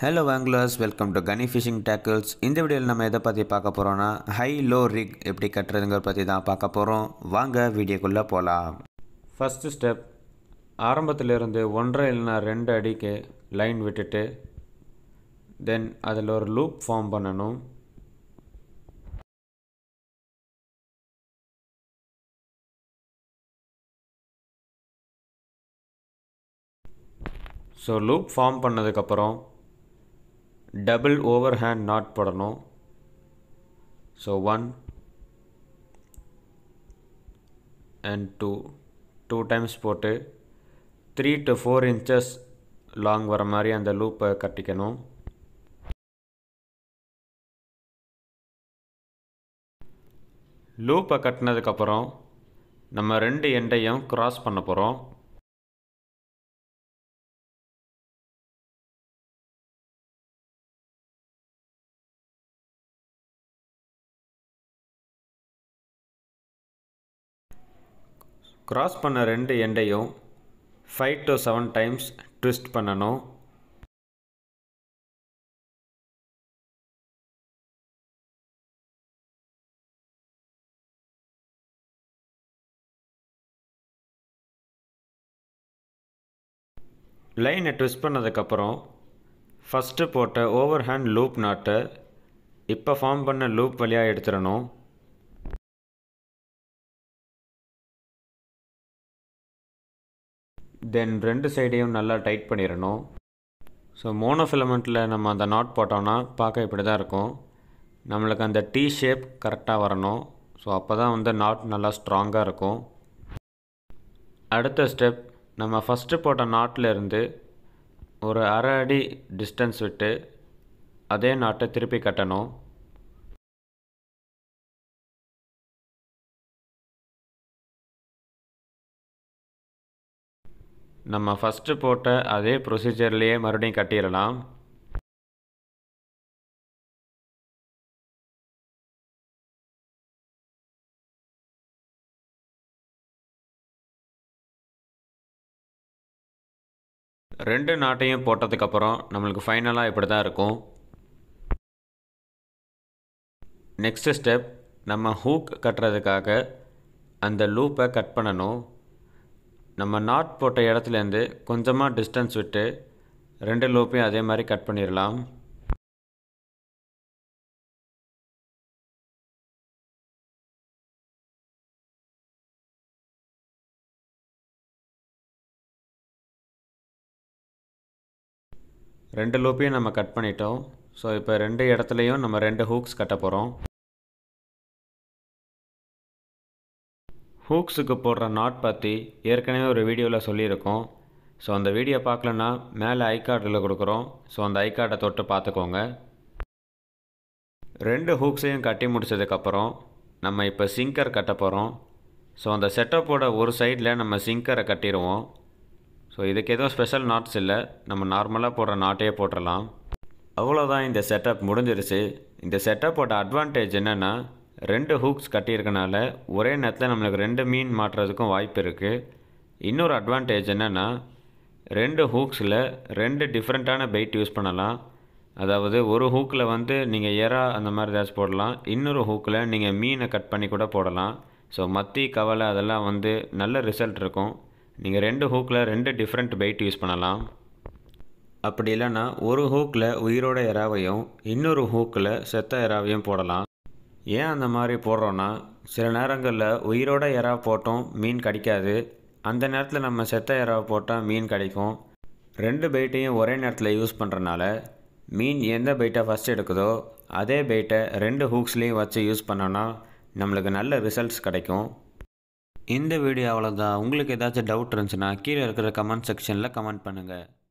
hello anglers welcome to Kani fishing tackles இந்த வீடியோவில் நம்ம எதை பற்றி பார்க்க போகிறோன்னா ஹை லோ ரிக் எப்படி கட்டுறதுங்கிற பற்றி தான் பார்க்க போகிறோம் வாங்க வீடியோக்குள்ளே போகலாம் ஃபஸ்ட்டு ஸ்டெப் ஆரம்பத்திலிருந்து ஒன்றரை இல்லைனா ரெண்டு அடிக்கு லைன் விட்டுட்டு தென் அதில் ஒரு லூப் ஃபார்ம் பண்ணணும் ஸோ லூப் ஃபார்ம் பண்ணதுக்கப்புறம் டபுள் ஓவர் ஹேண்ட் நாட் போடணும் so one and two two times போட்டு three to four inches long வர மாதிரி அந்த லூப்பை கட்டிக்கணும் லூப்பை கட்டினதுக்கப்புறம் நம்ம ரெண்டு எண்டையும் க்ராஸ் பண்ண போகிறோம் க்ராஸ் பண்ண ரெண்டு எண்டையும் five to seven times twist பண்ணணும் லைனை ட்விஸ்ட் பண்ணதுக்கப்புறம் ஃபஸ்ட்டு போட்ட ஓவர் ஹேண்ட் லூப் நாட்டை இப்போ ஃபார்ம் பண்ண லூப் வழியாக எடுத்துடணும் தென் ரெண்டு சைடையும் நல்லா டைட் பண்ணிடணும் ஸோ மோனோ ஃபிலமெண்ட்டில் நம்ம அந்த நாட் போட்டோம்னா பார்க்க இப்படி தான் இருக்கும் நம்மளுக்கு அந்த டீ ஷேப் கரெக்டாக வரணும் ஸோ அப்போ தான் வந்து நாட் நல்லா ஸ்ட்ராங்காக இருக்கும் அடுத்த ஸ்டெப் நம்ம ஃபஸ்ட்டு போட்ட நாட்டில் இருந்து ஒரு அரை அடி டிஸ்டன்ஸ் விட்டு அதே நாட்டை திருப்பி கட்டணும் நம்ம ஃபஸ்ட்டு போட்ட அதே ப்ரொசீஜர்லேயே மறுபடியும் கட்டிடலாம் ரெண்டு நாட்டையும் போட்டதுக்கப்புறம் நம்மளுக்கு ஃபைனலாக இப்படி தான் இருக்கும் நெக்ஸ்ட்டு ஸ்டெப் நம்ம ஹூக் கட்டுறதுக்காக அந்த லூப்பை கட் பண்ணணும் நம்ம நாட் போட்ட இடத்துலேருந்து கொஞ்சமாக டிஸ்டன்ஸ் விட்டு ரெண்டு லூப்பையும் அதே மாதிரி கட் பண்ணிடலாம் ரெண்டு லூப்பையும் நம்ம கட் பண்ணிட்டோம் ஸோ இப்போ ரெண்டு இடத்துலையும் நம்ம ரெண்டு ஹூக்ஸ் கட்ட போகிறோம் ஹூக்ஸுக்கு போடுற நாட் பற்றி ஏற்கனவே ஒரு வீடியோவில் சொல்லியிருக்கோம் ஸோ அந்த வீடியோ பார்க்கலன்னா மேலே ஐ கார்டில் கொடுக்குறோம் ஸோ அந்த ஐ கார்டை தொட்டு பார்த்துக்கோங்க ரெண்டு ஹூக்ஸையும் கட்டி முடிச்சதுக்கப்புறம் நம்ம இப்போ சிங்கர் கட்ட போகிறோம் ஸோ அந்த செட்டப்போட ஒரு சைடில் நம்ம சிங்கரை கட்டிடுவோம் ஸோ இதுக்கு எதுவும் ஸ்பெஷல் நாட்ஸ் இல்லை நம்ம நார்மலாக போடுற நாட்டையே போட்டுடலாம் அவ்வளோதான் இந்த செட்டப் முடிஞ்சிருச்சு இந்த செட்டப்போட அட்வான்டேஜ் என்னென்னா ரெண்டு ஹூக்ஸ் கட்டியிருக்கனால ஒரே நேரத்தில் நம்மளுக்கு ரெண்டு மீன் மாட்டுறதுக்கும் வாய்ப்பு இருக்குது இன்னொரு அட்வான்டேஜ் என்னென்னா ரெண்டு ஹூக்ஸில் ரெண்டு டிஃப்ரெண்ட்டான பெயிட் யூஸ் பண்ணலாம் அதாவது ஒரு ஹூக்கில் வந்து நீங்கள் எறா அந்த மாதிரி ஏதாச்சும் போடலாம் இன்னொரு ஹூக்கில் நீங்கள் மீனை கட் பண்ணி கூட போடலாம் ஸோ மத்தி கவலை அதெல்லாம் வந்து நல்ல ரிசல்ட் இருக்கும் நீங்கள் ரெண்டு ஹூக்கில் ரெண்டு டிஃப்ரெண்ட் பெயிட் யூஸ் பண்ணலாம் அப்படி இல்லைன்னா ஒரு ஹூக்கில் உயிரோட எறாவையும் இன்னொரு ஹூக்கில் செத்த எறாவையும் போடலாம் ஏன் அந்த மாதிரி போடுறோன்னா சில நேரங்களில் உயிரோட எறா போட்டோம் மீன் கிடைக்காது அந்த நேரத்தில் நம்ம செத்த எறாவை போட்டால் மீன் கிடைக்கும் ரெண்டு பெயிட்டையும் ஒரே நேரத்தில் யூஸ் பண்ணுறனால மீன் எந்த பெயிட்டை ஃபஸ்ட் எடுக்குதோ அதே பெயிட்டை ரெண்டு ஹூக்ஸ்லேயும் வச்சு யூஸ் பண்ணோன்னா நம்மளுக்கு நல்ல ரிசல்ட்ஸ் கிடைக்கும் இந்த வீடியோ அவ்வளோதான் உங்களுக்கு ஏதாச்சும் டவுட் இருந்துச்சுன்னா கீழே இருக்கிற கமெண்ட் செக்ஷனில் கமெண்ட் பண்ணுங்கள்